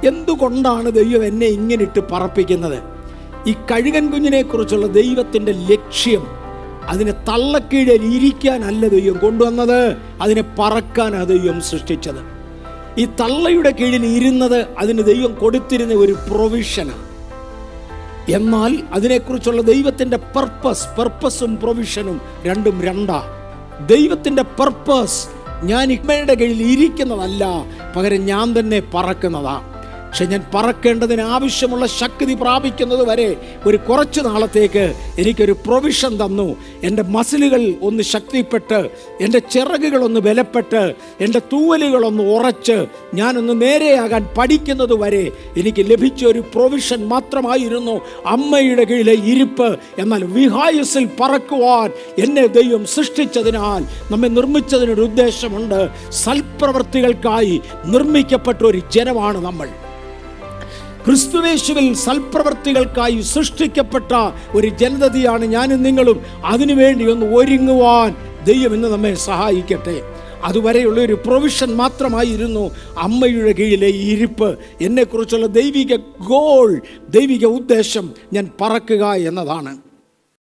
എന്തുകൊണ്ടാണ് ദൈവം എന്നെ ഇങ്ങനെ ഇട്ട് പറപ്പിക്കുന്നത് ഈ കഴുകൻ കുഞ്ഞിനെ കുറിച്ചുള്ള ദൈവത്തിൻ്റെ ലക്ഷ്യം അതിനെ തള്ളക്കീഴിൽ ഇരിക്കാനല്ല ദൈവം കൊണ്ടുവന്നത് അതിനെ പറക്കാനാണ് ദൈവം സൃഷ്ടിച്ചത് ഈ തള്ളയുടെ കീഴിൽ ഇരുന്നത് അതിന് ദൈവം കൊടുത്തിരുന്ന ഒരു പ്രൊവിഷനാണ് എന്നാൽ അതിനെക്കുറിച്ചുള്ള ദൈവത്തിൻ്റെ പർപ്പസ് പർപ്പസും പ്രൊവിഷനും രണ്ടും രണ്ടാ ദൈവത്തിൻ്റെ പർപ്പസ് ഞാൻ ഇമ്മയുടെ കീഴിൽ ഇരിക്കുന്നതല്ല പകരം ഞാൻ തന്നെ പറക്കുന്നതാ പക്ഷെ ഞാൻ പറക്കേണ്ടതിന് ആവശ്യമുള്ള ശക്തി പ്രാപിക്കുന്നത് വരെ ഒരു കുറച്ച് നാളത്തേക്ക് എനിക്കൊരു പ്രൊവിഷൻ തന്നു എൻ്റെ മസിലുകൾ ഒന്ന് ശക്തിപ്പെട്ട് എൻ്റെ ചിറകുകളൊന്ന് ബലപ്പെട്ട് എൻ്റെ തൂവലുകളൊന്ന് ഉറച്ച് ഞാനൊന്ന് നേരെയാകാൻ പഠിക്കുന്നത് വരെ എനിക്ക് ലഭിച്ച ഒരു പ്രൊവിഷൻ മാത്രമായിരുന്നു അമ്മയുടെ കീഴിലെ ഇരിപ്പ് എന്നാൽ വിഹായുസിൽ പറക്കുവാൻ എന്നെ ദൈവം സൃഷ്ടിച്ചതിനാൽ നമ്മെ നിർമ്മിച്ചതിനൊരു ഉദ്ദേശമുണ്ട് സൽപ്രവർത്തികൾക്കായി നിർമ്മിക്കപ്പെട്ട ഒരു ജനമാണ് നമ്മൾ ക്രിസ്തുവേശുവിൽ സൽപ്രവർത്തികൾക്കായി സൃഷ്ടിക്കപ്പെട്ട ഒരു ജനതയാണ് ഞാനും നിങ്ങളും അതിനുവേണ്ടി ഒന്ന് ഒരുങ്ങുവാൻ ദൈവം ഇന്ന് നമ്മെ സഹായിക്കട്ടെ അതുവരെയുള്ള ഒരു പ്രൊവിഷൻ മാത്രമായിരുന്നു അമ്മയുടെ കീഴിലെ ഈ ഇരിപ്പ് എന്നെക്കുറിച്ചുള്ള ദൈവിക ഗോൾ ദൈവിക ഉദ്ദേശം ഞാൻ പറക്കുക എന്നതാണ്